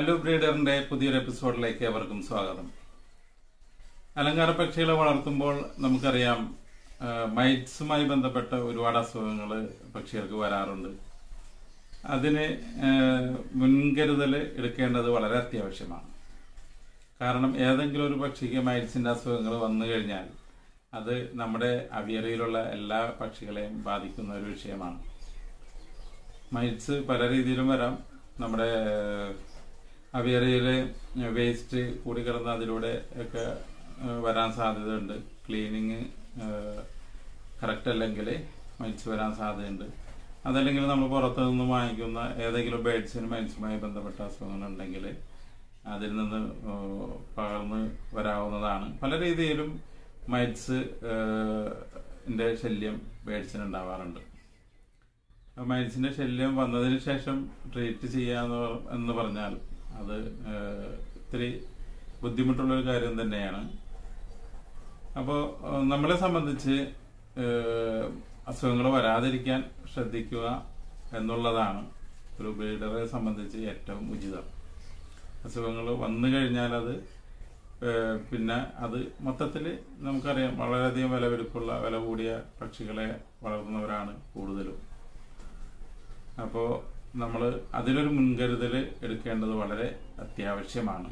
മല്ലു ബ്രീഡറിന്റെ പുതിയൊരു എപ്പിസോഡിലേക്ക് ഏവർക്കും സ്വാഗതം അലങ്കാര പക്ഷികളെ വളർത്തുമ്പോൾ നമുക്കറിയാം ആ, മൈറ്റ്സുമായി ബന്ധപ്പെട്ട ഒരുപാട് അസുഖങ്ങൾ പക്ഷികൾക്ക് വരാറുണ്ട് അതിന് ആ, മുൻകരുതൽ എടുക്കേണ്ടത് വളരെ അത്യാവശ്യമാണ് കാരണം ഏതെങ്കിലും ഒരു പക്ഷിക്ക് മൈറ്റ്സിന്റെ അസുഖങ്ങൾ വന്നു കഴിഞ്ഞാൽ അത് നമ്മുടെ അവിയറിയിലുള്ള എല്ലാ പക്ഷികളെയും ബാധിക്കുന്ന ഒരു വിഷയമാണ് മൈറ്റ്സ് പല രീതിയിലും വരാം നമ്മുടെ അവിയറിയില് വേസ്റ്റ് കൂടിക്കിടന്ന് അതിലൂടെ ഒക്കെ ഏഹ്, വരാൻ സാധ്യതയുണ്ട് ക്ലീനിങ് കറക്റ്റ് അല്ലെങ്കിൽ മൈറ്റ്സ് വരാൻ സാധ്യതയുണ്ട് അതല്ലെങ്കിൽ നമ്മൾ പുറത്തു നിന്ന് വാങ്ങിക്കുന്ന ഏതെങ്കിലും ബേഡ്സിന് മൈറ്റ്സുമായി ബന്ധപ്പെട്ട അസുഖങ്ങളുണ്ടെങ്കിൽ അതിൽ നിന്ന് ഏഹ്, പകർന്ന് വരാവുന്നതാണ് പല രീതിയിലും മൈറ്റ്സ് ന്റെ ശല്യം ബേഡ്സിന് ഉണ്ടാവാറുണ്ട് മൈൽസിന്റെ ശല്യം വന്നതിന് ശേഷം ട്രീറ്റ് ചെയ്യാന്ന് പറ- എന്ന് പറഞ്ഞാൽ അത് ഏഹ്, ഇത്തിരി ബുദ്ധിമുട്ടുള്ള ഒരു കാര്യം തന്നെയാണ് അപ്പോൾ നമ്മളെ സംബന്ധിച്ച് അസുഖങ്ങൾ വരാതിരിക്കാൻ ശ്രദ്ധിക്കുക എന്നുള്ളതാണ് ഒരു ബ്രീഡറെ സംബന്ധിച്ച് ഏറ്റവും ഉചിതം അസുഖങ്ങൾ വന്നു കഴിഞ്ഞാൽ അത് ഏഹ്, പിന്നെ അത് മൊത്തത്തിൽ നമുക്കറിയാം വളരെയധികം വിലപിടിപ്പുള്ള വില കൂടിയ പക്ഷികളെ വളർത്തുന്നവരാണ് കൂടുതലും അപ്പോൾ നമ്മൾ അതിനൊരു മുൻകരുതൽ എടുക്കേണ്ടത് വളരെ അത്യാവശ്യമാണ്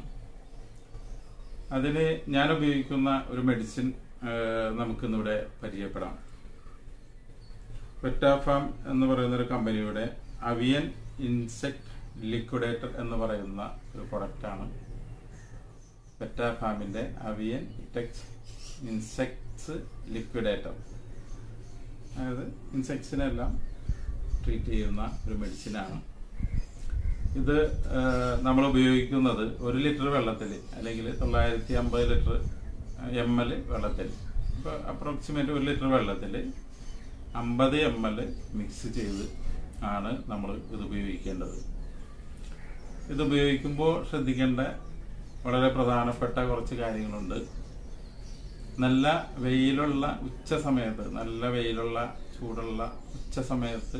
അതിന് ഞാൻ ഉപയോഗിക്കുന്ന ഒരു മെഡിസിൻ നമുക്കിന്നിവിടെ പരിചയപ്പെടാം പെറ്റാഫാം എന്ന് പറയുന്ന ഒരു കമ്പനിയുടെ അവിയൻ ഇൻസെക്ട് ലിക്വിഡേറ്റർ എന്ന് പറയുന്ന ഒരു പ്രൊഡക്റ്റാണ് പെറ്റാഫാമിന്റെ അവിയൻ ടെക്സ് ഇൻസെക്ട്സ് ലിക്വിഡേറ്റർ അതായത് ഇൻസെക്ട്സിനെല്ലാം ട്രീറ്റ് ചെയ്യുന്ന ഒരു മെഡിസിനാണ് ഇത് നമ്മൾ ഉപയോഗിക്കുന്നത് ഒരു ലിറ്റർ വെള്ളത്തിൽ അല്ലെങ്കിൽ തൊള്ളായിരത്തി അമ്പത് ലിറ്റർ എം എൽ വെള്ളത്തിൽ ഇപ്പോൾ അപ്രോക്സിമേറ്റ് ഒരു ലിറ്റർ വെള്ളത്തിൽ അമ്പത് എം എൽ മിക്സ് ചെയ്ത് ആണ് നമ്മൾ ഇത് ഉപയോഗിക്കേണ്ടത് ഇത് ഉപയോഗിക്കുമ്പോൾ ശ്രദ്ധിക്കേണ്ട വളരെ പ്രധാനപ്പെട്ട കുറച്ച് കാര്യങ്ങളുണ്ട് നല്ല വെയിലുള്ള ഉച്ച സമയത്ത് നല്ല വെയിലുള്ള ചൂടുള്ള ഉച്ച സമയത്ത്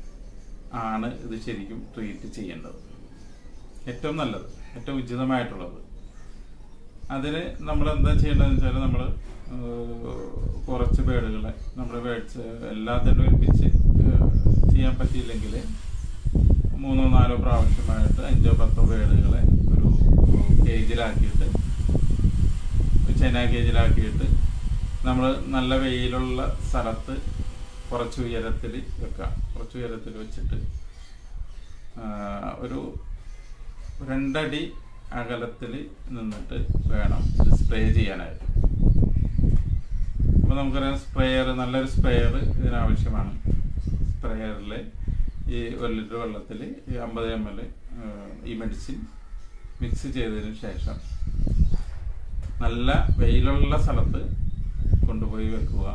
ആണ് ഇത് ശരിക്കും ട്രീറ്റ് ചെയ്യേണ്ടത് ഏറ്റവും നല്ലത് ഏറ്റവും ഉചിതമായിട്ടുള്ളത് അതിന് നമ്മൾ എന്താ ചെയ്യേണ്ടതെന്ന് വെച്ചാൽ നമ്മൾ കുറച്ച് ബേഡുകളെ നമ്മുടെ ബേഡ്സ് എല്ലാത്തിനും ഒരുമിച്ച് ഏഹ്, ചെയ്യാൻ പറ്റിയില്ലെങ്കിൽ മൂന്നോ നാലോ പ്രാവശ്യമായിട്ട് അഞ്ചോ പത്തോ ബേഡുകളെ ഒരു കേജിലാക്കിയിട്ട് ചൈന കേജിലാക്കിയിട്ട് നമ്മൾ നല്ല വെയിലുള്ള സ്ഥലത്ത് കുറച്ച് ഉയരത്തിൽ വെക്കാം കുറച്ച് ഉയരത്തിൽ വെച്ചിട്ട് ആ, ഒരു രണ്ടടി അകലത്തിൽ നിന്നിട്ട് വേണം ഇത് സ്പ്രേ ചെയ്യാനായിട്ട് അപ്പോൾ നമുക്കറിയാം സ്പ്രേയർ നല്ലൊരു സ്പ്രേയർ ഇതിനാവശ്യമാണ് സ്പ്രേയറിൽ ഈ ഒരു ലിറ്റർ വെള്ളത്തിൽ ഈ അമ്പത് എം എൽ ഈ മെഡിസിൻ മിക്സ് ചെയ്തതിന് ശേഷം നല്ല വെയിലുള്ള സ്ഥലത്ത് കൊണ്ടുപോയി വെക്കുക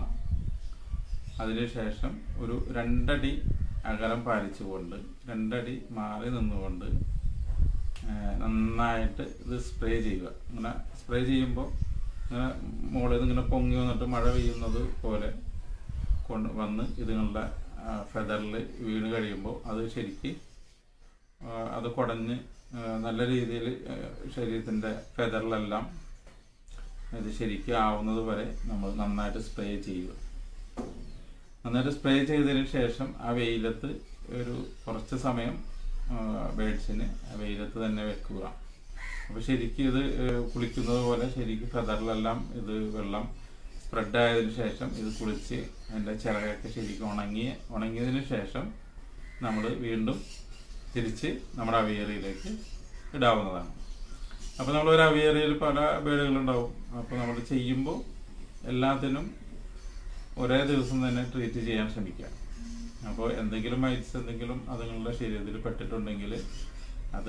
അതിനുശേഷം ഒരു രണ്ടടി അകലം പാലിച്ചുകൊണ്ട് രണ്ടടി മാറി നിന്നുകൊണ്ട് ആ, നന്നായിട്ട് ഇത് സ്പ്രേ ചെയ്യുക ഇങ്ങനെ സ്പ്രേ ചെയ്യുമ്പോൾ ഇങ്ങനെ മുകളിൽ നിന്ന് ഇങ്ങനെ പൊങ്ങി വന്നിട്ട് മഴ പെയ്യുന്നത് പോലെ കൊണ്ട് വന്ന് ഇതുങ്ങളുടെ ഫെദറിൽ വീണ് കഴിയുമ്പോൾ അത് ശരിക്ക് ആ, അത് കുടഞ്ഞ് ആ, നല്ല രീതിയിൽ ശരീരത്തിൻ്റെ ഫെദറിലെല്ലാം ഇത് ശരിക്കും ആവുന്നത് വരെ നമ്മൾ നന്നായിട്ട് സ്പ്രേ ചെയ്യുക നന്നായിട്ട് സ്പ്രേ ചെയ്തതിന് ശേഷം ആ വെയിലത്ത് ഒരു കുറച്ച് സമയം ബേഡ്സിന് ആ വെയിലത്ത് തന്നെ വെക്കുക അപ്പോൾ ശരിക്കും ഇത് ഏഹ്, കുളിക്കുന്നത് പോലെ ശരിക്കും ഫെദറിലെല്ലാം ഇത് വെള്ളം സ്പ്രെഡ് ആയതിനു ശേഷം ഇത് കുളിച്ച് അതിൻ്റെ ചിറകൊക്കെ ശരിക്കും ഉണങ്ങി ഉണങ്ങിയതിന് ശേഷം നമ്മൾ വീണ്ടും തിരിച്ച് നമ്മുടെ അവിയറിയിലേക്ക് ഇടാവുന്നതാണ് അപ്പോൾ നമ്മൾ ഒരു അവിയറിയിൽ പല ബേഡുകളുണ്ടാവും അപ്പോൾ നമ്മൾ ചെയ്യുമ്പോൾ എല്ലാത്തിനും ഒരേ ദിവസം തന്നെ ട്രീറ്റ് ചെയ്യാൻ ശ്രമിക്കുക അപ്പോൾ എന്തെങ്കിലും മൈറ്റ്സ് എന്തെങ്കിലും അതുങ്ങളുടെ ശരീരത്തിൽ പെട്ടിട്ടുണ്ടെങ്കിൽ അത്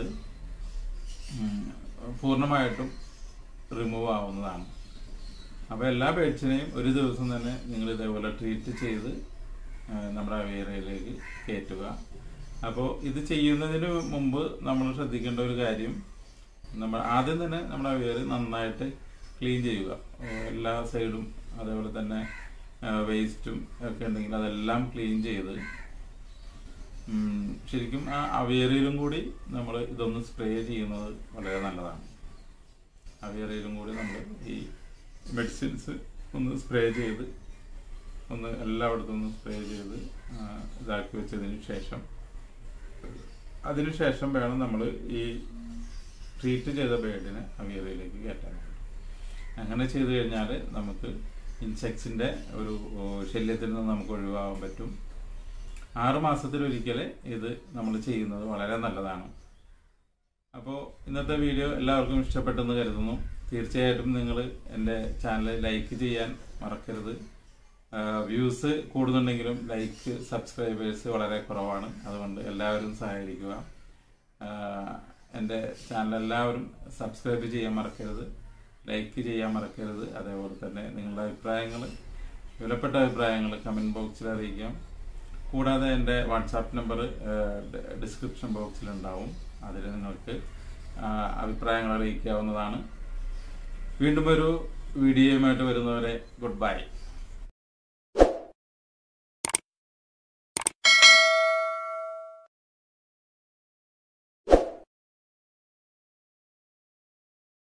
ഉം, പൂർണ്ണമായിട്ടും റിമൂവ് ആവുന്നതാണ് അപ്പോൾ എല്ലാ ബേഡ്സിനെയും ഒരു ദിവസം തന്നെ നിങ്ങൾ ഇതേപോലെ ട്രീറ്റ് ചെയ്ത് ആ, നമ്മുടെ അവേറയിലേക്ക് കയറ്റുക അപ്പോൾ ഇത് ചെയ്യുന്നതിന് മുമ്പ് നമ്മൾ ശ്രദ്ധിക്കേണ്ട ഒരു കാര്യം നമ്മൾ ആദ്യം തന്നെ നമ്മുടെ അവേറ് നന്നായിട്ട് ക്ലീൻ ചെയ്യുക ഓ, എല്ലാ സൈഡും അതേപോലെ തന്നെ വേസ്റ്റും ഒക്കെ ഉണ്ടെങ്കിൽ അതെല്ലാം ക്ലീൻ ചെയ്ത് ഉം, ശരിക്കും ആ അവേറിയിലും കൂടി നമ്മൾ ഇതൊന്ന് സ്പ്രേ ചെയ്യുന്നത് വളരെ നല്ലതാണ് അവേറിയിലും കൂടി നമ്മൾ ഈ മെഡിസിൻസ് ഒന്ന് സ്പ്രേ ചെയ്ത് ഒന്ന് എല്ലായിടത്തും ഒന്ന് സ്പ്രേ ചെയ്ത് ആ, ഇതാക്കി വെച്ചതിന് ശേഷം അതിനുശേഷം വേണം നമ്മൾ ഈ ട്രീറ്റ് ചെയ്ത ബേഡിനെ അവിയറയിലേക്ക് കയറ്റാൻ അങ്ങനെ ചെയ്തു കഴിഞ്ഞാൽ നമുക്ക് ഇൻസെക്ട്സിൻ്റെ ഒരു ഓ, ശല്യത്തിൽ നിന്ന് നമുക്ക് ഒഴിവാകാൻ പറ്റും ആറ് മാസത്തിലൊരിക്കൽ ഇത് നമ്മൾ ചെയ്യുന്നത് വളരെ നല്ലതാണ് അപ്പോൾ ഇന്നത്തെ വീഡിയോ എല്ലാവർക്കും ഇഷ്ടപ്പെട്ടെന്ന് കരുതുന്നു തീർച്ചയായിട്ടും നിങ്ങൾ എൻ്റെ ചാനൽ ലൈക്ക് ചെയ്യാൻ മറക്കരുത് വ്യൂസ് കൂടുന്നുണ്ടെങ്കിലും ലൈക്ക് സബ്സ്ക്രൈബേഴ്സ് വളരെ കുറവാണ് അതുകൊണ്ട് എല്ലാവരും സഹകരിക്കുക ആഹ് എൻ്റെ ചാനൽ എല്ലാവരും സബ്സ്ക്രൈബ് ചെയ്യാൻ മറക്കരുത് ലൈക്ക് ചെയ്യാൻ മറക്കരുത് അതേപോലെ തന്നെ നിങ്ങളുടെ അഭിപ്രായങ്ങൾ വിലപ്പെട്ട അഭിപ്രായങ്ങൾ കമൻറ്റ് ബോക്സിൽ അറിയിക്കാം കൂടാതെ എൻ്റെ വാട്സാപ്പ് നമ്പർ ഡിസ്ക്രിപ്ഷൻ ബോക്സിലുണ്ടാവും അതിൽ നിങ്ങൾക്ക് ആഹ് അഭിപ്രായങ്ങൾ അറിയിക്കാവുന്നതാണ് വീണ്ടും ഒരു വീഡിയോയുമായിട്ട് വരുന്നവരെ ഗുഡ് ബൈ